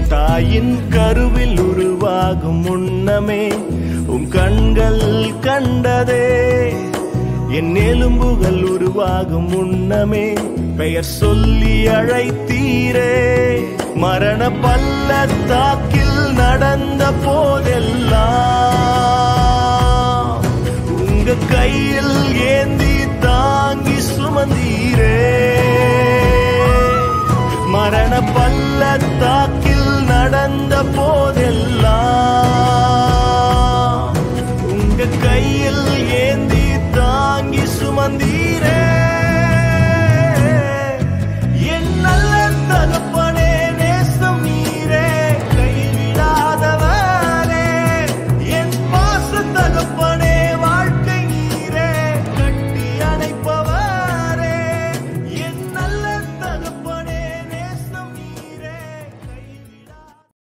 தாயின் கருவில் உருவாகும் முன்னமே உம் கண்கள் கண்டதே என் எலும்புகள் உருவாகும் முன்னமே பெயர் சொல்லி அழைத்தீரே மரண பள்ளத்தாக்கில் நடந்த போதெல்லாம் உங்க கையில் ஏந்தி தாங்கி சுமந்தீரே மரண பள்ளத்தாக்கில்